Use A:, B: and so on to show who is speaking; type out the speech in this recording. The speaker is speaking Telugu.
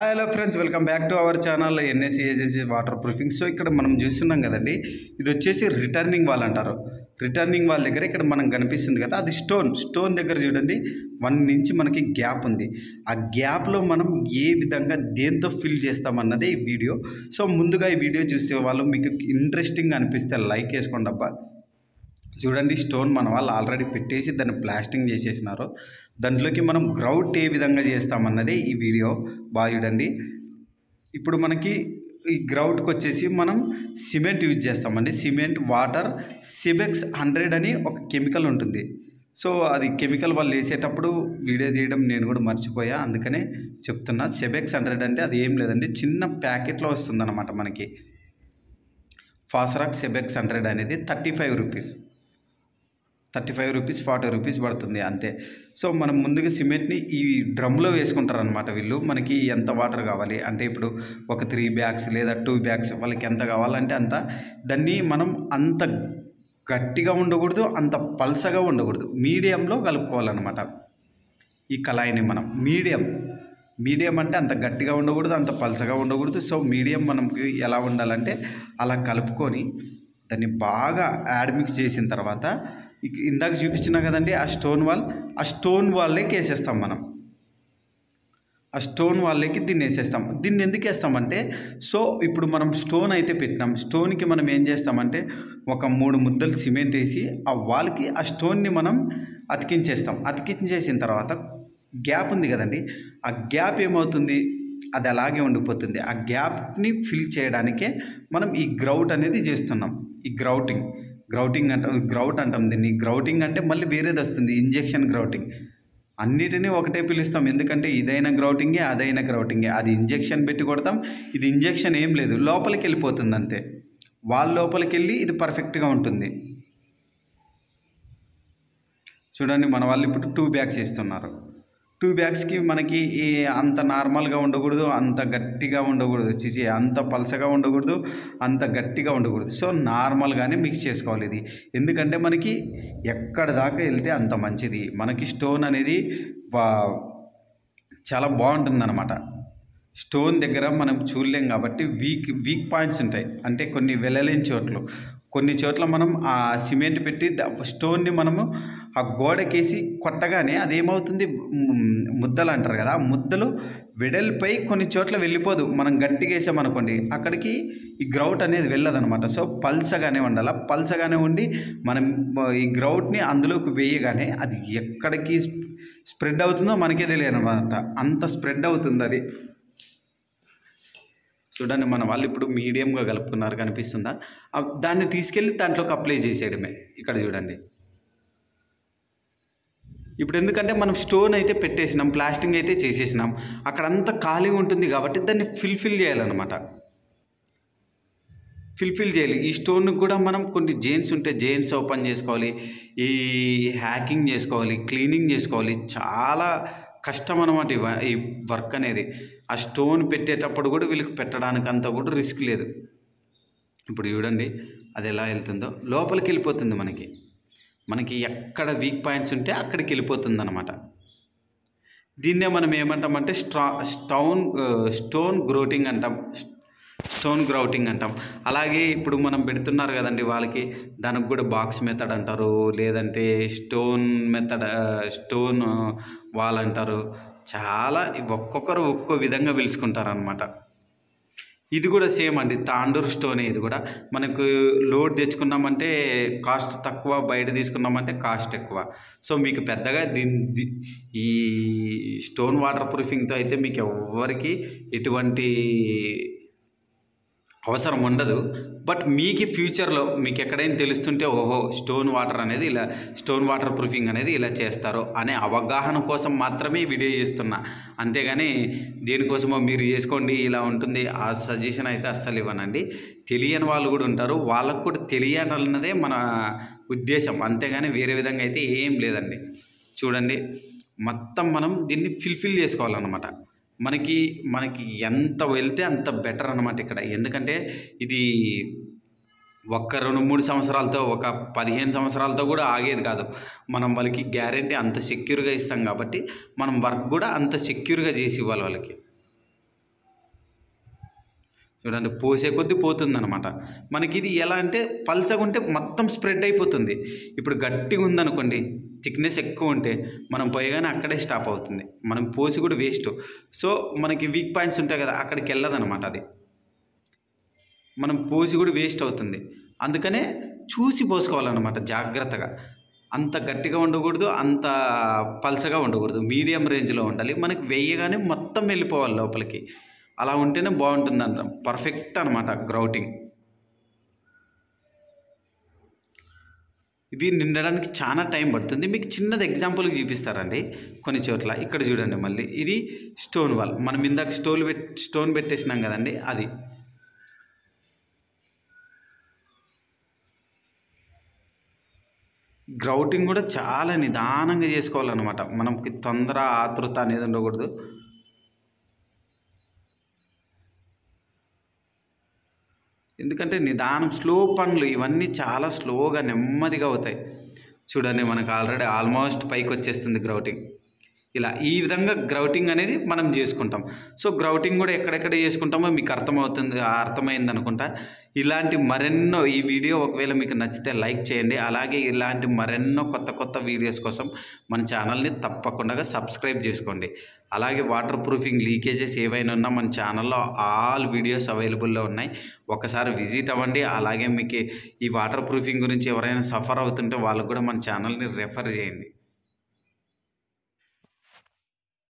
A: hello friends welcome back to our channel NSC agency water proofing so ఇక్కడ మనం చూస్తున్నాం కదండి ఇది వచ్చేసి రిటర్నింగ్ వాల్ అంటారు రిటర్నింగ్ వాల్ దగ్గర ఇక్కడ మనం కనిపిస్తుంది కదా అది స్టోన్ స్టోన్ దగ్గర చూడండి వన్ నుంచి మనకి గ్యాప్ ఉంది ఆ గ్యాప్లో మనం ఏ విధంగా దేంతో ఫిల్ చేస్తామన్నదే ఈ వీడియో సో ముందుగా ఈ వీడియో చూసే వాళ్ళు మీకు ఇంట్రెస్టింగ్ అనిపిస్తే లైక్ వేసుకోండి అబ్బా చూడండి స్టోన్ మన వాళ్ళు ఆల్రెడీ పెట్టేసి దాన్ని ప్లాస్టింగ్ చేసేసినారు దాంట్లోకి మనం గ్రౌట్ ఏ విధంగా చేస్తామన్నదే ఈ వీడియో బాగా చూడండి ఇప్పుడు మనకి ఈ గ్రౌట్కి వచ్చేసి మనం సిమెంట్ యూజ్ చేస్తామండి సిమెంట్ వాటర్ సిబెక్స్ హండ్రెడ్ అని ఒక కెమికల్ ఉంటుంది సో అది కెమికల్ వాళ్ళు వేసేటప్పుడు వీడియో తీయడం నేను కూడా మర్చిపోయా అందుకనే చెప్తున్నా సెబెక్స్ హండ్రెడ్ అంటే అది ఏం లేదండి చిన్న ప్యాకెట్లో వస్తుందన్నమాట మనకి ఫాస్రాక్ సెబెక్స్ హండ్రెడ్ అనేది thirty five rupees thirty five rupees forty rupees పడుతుంది అంతే సో మనం ముందుగా సిమెంట్ని ఈ డ్రమ్లో వేసుకుంటారనమాట వీళ్ళు మనకి ఎంత వాటర్ కావాలి అంటే ఇప్పుడు ఒక త్రీ బ్యాగ్స్ లేదా టూ బ్యాగ్స్ వాళ్ళకి ఎంత కావాలంటే అంత దాన్ని మనం అంత గట్టిగా ఉండకూడదు అంత పల్సగా ఉండకూడదు మీడియంలో కలుపుకోవాలన్నమాట ఈ కళాయిని మనం మీడియం మీడియం అంటే అంత గట్టిగా ఉండకూడదు అంత పలసగా ఉండకూడదు సో మీడియం మనకి ఎలా ఉండాలంటే అలా కలుపుకొని దాన్ని బాగా యాడ్ మిక్స్ చేసిన తర్వాత ఇక- ఇందాక చూపించిన కదండి ఆ స్టోన్ వాల్ ఆ స్టోన్ వాల్లోకి వేసేస్తాం మనం ఆ స్టోన్ వాళ్ళకి దీన్ని వేసేస్తాం దీన్ని ఎందుకు వేస్తామంటే సో ఇప్పుడు మనం స్టోన్ అయితే పెట్టినాం స్టోన్కి మనం ఏం చేస్తామంటే ఒక మూడు ముద్దలు సిమెంట్ వేసి ఆ వాల్కి ఆ స్టోన్ని మనం అతికించేస్తాం అతికించేసిన తర్వాత గ్యాప్ ఉంది కదండి ఆ గ్యాప్ ఏమవుతుంది అది అలాగే ఉండిపోతుంది ఆ గ్యాప్ని ఫిల్ చేయడానికే మనం ఈ గ్రౌట్ అనేది చేస్తున్నాం ఈ గ్రౌటింగ్ గ్రౌటింగ్ అంటాం గ్రౌట్ అంటాం దీన్ని గ్రౌటింగ్ అంటే మళ్ళీ వేరేది వస్తుంది ఇంజెక్షన్ గ్రౌటింగ్ అన్నిటినీ ఒకటే పిలుస్తాం ఎందుకంటే ఇదైన గ్రౌటింగే అదైన గ్రౌటింగే అది ఇంజెక్షన్ పెట్టి కొడతాం ఇది ఇంజెక్షన్ ఏం లేదు లోపలికి వెళ్ళిపోతుంది అంతే వాళ్ళ లోపలికి వెళ్ళి ఇది పర్ఫెక్ట్గా ఉంటుంది చూడండి మన వాళ్ళు ఇప్పుడు టూ బ్యాగ్స్ ఇస్తున్నారు టూ బ్యాగ్స్కి మనకి ఈ అంత నార్మల్గా ఉండకూడదు అంత గట్టిగా ఉండకూడదు చిచి అంత పలసగా ఉండకూడదు అంత గట్టిగా ఉండకూడదు సో నార్మల్గానే మిక్స్ చేసుకోవాలి ఇది ఎందుకంటే మనకి ఎక్కడ దాకా వెళ్తే అంత మంచిది మనకి స్టోన్ అనేది వా- చాలా బాగుంటుందన్నమాట స్టోన్ దగ్గర మనం చూడలేం కాబట్టి వీక్ వీక్ పాయింట్స్ ఉంటాయి అంటే కొన్ని వెళ్ళలేని చోట్లు కొన్ని చోట్ల మనం ఆ సిమెంట్ పెట్టి ద- స్టోన్ని మనము ఆ గోడకేసి కొట్టగానే అదేమవుతుంది మ్, ముద్దలు అంటారు కదా ఆ ముద్దలు వెడల్పై కొన్ని చోట్ల వెళ్ళిపోదు మనం గట్టిగా వేసామనుకోండి అక్కడికి ఈ గ్రౌట్ అనేది వెళ్ళదనమాట సో పల్సగానే ఉండాలి పల్సగానే ఉండి మనం ఈ గ్రౌట్ని అందులోకి వేయగానే అది ఎక్కడికి స్ప్రెడ్ అవుతుందో మనకే తెలియదు అనమాట అంత స్ప్రెడ్ అవుతుంది అది చూడండి మన వాళ్ళు ఇప్పుడు మీడియంగా కలుపుకున్నారు కనిపిస్తుందా ఆ దాన్ని తీసుకెళ్ళి దాంట్లోకి అప్లై చేసేయడమే ఇక్కడ చూడండి ఇప్పుడు ఎందుకంటే మనం స్టోన్ అయితే పెట్టేసినాం ప్లాస్టింగ్ అయితే చేసేసినాం అక్కడంతా ఖాళీ ఉంటుంది కాబట్టి దాన్ని ఫిల్ఫిల్ చేయాలన్నమాట ఫిల్ఫిల్ చేయాలి ఈ స్టోన్ కూడా మనం కొన్ని జైన్స్ ఉంటే జైన్స్ ఓపెన్ చేసుకోవాలి ఈ హ్యాకింగ్ చేసుకోవాలి క్లీనింగ్ చేసుకోవాలి చాలా కష్టం అనమాట ఈ వ- ఈ వర్క్ అనేది ఆ స్టోన్ పెట్టేటప్పుడు కూడా వీళ్ళకి పెట్టడానికి అంత కూడా రిస్క్ లేదు ఇప్పుడు చూడండి అది ఎలా వెళ్తుందో లోపలికి వెళ్ళిపోతుంది మనకి మనకి ఎక్కడ వీక్ పాయింట్స్ ఉంటే అక్కడికి వెళ్ళిపోతుంది అనమాట దీన్నే మనం ఏమంటామంటే స్ట్రా స్టోన్ స్టోన్ గ్రోటింగ్ అంటాం స్టోన్ గ్రౌటింగ్ అంటాం అలాగే ఇప్పుడు మనం పెడుతున్నారు కదండి వాళ్ళకి దానికి కూడా బాక్స్ మెథడ్ అంటారు లేదంటే స్టోన్ మెథడ్ స్టోన్ వాల్ అంటారు చాలా ఒక్కొక్కరు ఒక్కో విధంగా పిలుచుకుంటారనమాట ఇది కూడా సేమ్ అండి తాండూర్ స్టోన్ ఇది కూడా మనకు లోడ్ తెచ్చుకున్నామంటే కాస్ట్ తక్కువ బయట తీసుకున్నామంటే కాస్ట్ ఎక్కువ సో మీకు పెద్దగా దీని ది- ఈ స్టోన్ వాటర్ ప్రూఫింగ్తో అయితే మీకు ఎవ్వరికి ఎటువంటి అవసరం ఉండదు బట్ మీకు ఫ్యూచర్లో మీకు ఎక్కడైనా తెలుస్తుంటే ఓహో స్టోన్ వాటర్ అనేది ఇలా స్టోన్ వాటర్ ప్రూఫింగ్ అనేది ఇలా చేస్తారు అనే అవగాహన కోసం మాత్రమే ఈ వీడియో చేస్తున్నా అంతేగాని దేనికోసమో మీరు చేసుకోండి ఇలా ఉంటుంది ఆ సజెషన్ అయితే అస్సలు ఇవ్వనండి తెలియని వాళ్ళు కూడా ఉంటారు వాళ్ళకు కూడా తెలియాలన్నదే మన ఉద్దేశం అంతేగాని వేరే విధంగా అయితే ఏం లేదండి చూడండి మొత్తం మనం దీన్ని ఫిల్ఫిల్ చేసుకోవాలన్నమాట మనకి మనకి ఎంత వెళ్తే అంత బెటర్ అనమాట ఇక్కడ ఎందుకంటే ఇది ఒక్క రెండు మూడు సంవత్సరాలతో ఒక పదిహేను సంవత్సరాలతో కూడా ఆగేది కాదు మనం వాళ్ళకి గ్యారంటీ అంత సెక్యూర్గా ఇస్తాం కాబట్టి మనం వర్క్ కూడా అంత సెక్యూర్గా చేసి ఇవ్వాలి వాళ్ళకి చూడండి పోసే కొద్దీ పోతుందన్నమాట మనకి ఇది ఎలా అంటే పల్చగా ఉంటే మొత్తం స్ప్రెడ్ అయిపోతుంది ఇప్పుడు గట్టిగా ఉందనుకోండి థిక్నెస్ ఎక్కువ ఉంటే మనం పోయగానే అక్కడే స్టాప్ అవుతుంది మనం పోసి కూడా వేస్ట్ సో మనకి వీక్ పాయింట్స్ ఉంటాయి కదా అక్కడికి వెళ్ళదన్నమాట అది మనం పోసి కూడా వేస్ట్ అవుతుంది అందుకనే చూసి పోసుకోవాలన్నమాట జాగ్రత్తగా అంత గట్టిగా ఉండకూడదు అంత పల్చగా ఉండకూడదు మీడియం రేంజ్లో ఉండాలి మనకి వెయ్యగానే మొత్తం వెళ్ళిపోవాలి లోపలికి అలా ఉంటేనే బాగుంటుంది అంట పర్ఫెక్ట్ అనమాట గ్రౌటింగ్ ఇది నిండడానికి చాలా టైం పడుతుంది మీకు చిన్నది ఎగ్జాంపుల్కి చూపిస్తారండి కొన్ని చోట్ల ఇక్కడ చూడండి మళ్ళీ ఇది స్టోన్ వాల్ మనం ఇందాక స్టోన్ పెట్ స్టోన్ పెట్టేసినాం కదండి అది గ్రౌటింగ్ కూడా చాలా నిదానంగా చేసుకోవాలన్నమాట మనకి తొందర ఆతృత అనేది ఉండకూడదు ఎందుకంటే నిదానం స్లో పనులు ఇవన్నీ చాలా స్లోగా నెమ్మదిగా అవుతాయి చూడండి మనకు ఆల్రెడీ ఆల్మోస్ట్ పైకి వచ్చేస్తుంది గ్రౌటింగ్ ఇలా ఈ విధంగా గ్రౌటింగ్ అనేది మనం చేసుకుంటాం సో గ్రౌటింగ్ కూడా ఎక్కడెక్కడ చేసుకుంటామో మీకు అర్థమవుతుంది అర్థమైంది అనుకుంటా ఇలాంటి మరెన్నో ఈ వీడియో ఒకవేళ మీకు నచ్చితే లైక్ చేయండి అలాగే ఇలాంటి మరెన్నో కొత్త కొత్త వీడియోస్ కోసం మన ఛానల్ని తప్పకుండా సబ్స్క్రైబ్ చేసుకోండి అలాగే వాటర్ ప్రూఫింగ్ లీకేజెస్ ఏవైనా ఉన్నా మన ఛానల్లో ఆల్ వీడియోస్ అవైలబుల్లో ఉన్నాయి ఒకసారి విజిట్ అవ్వండి అలాగే మీకు ఈ వాటర్ ప్రూఫింగ్ గురించి ఎవరైనా సఫర్ అవుతుంటే వాళ్ళకు కూడా మన ఛానల్ని రెఫర్ చేయండి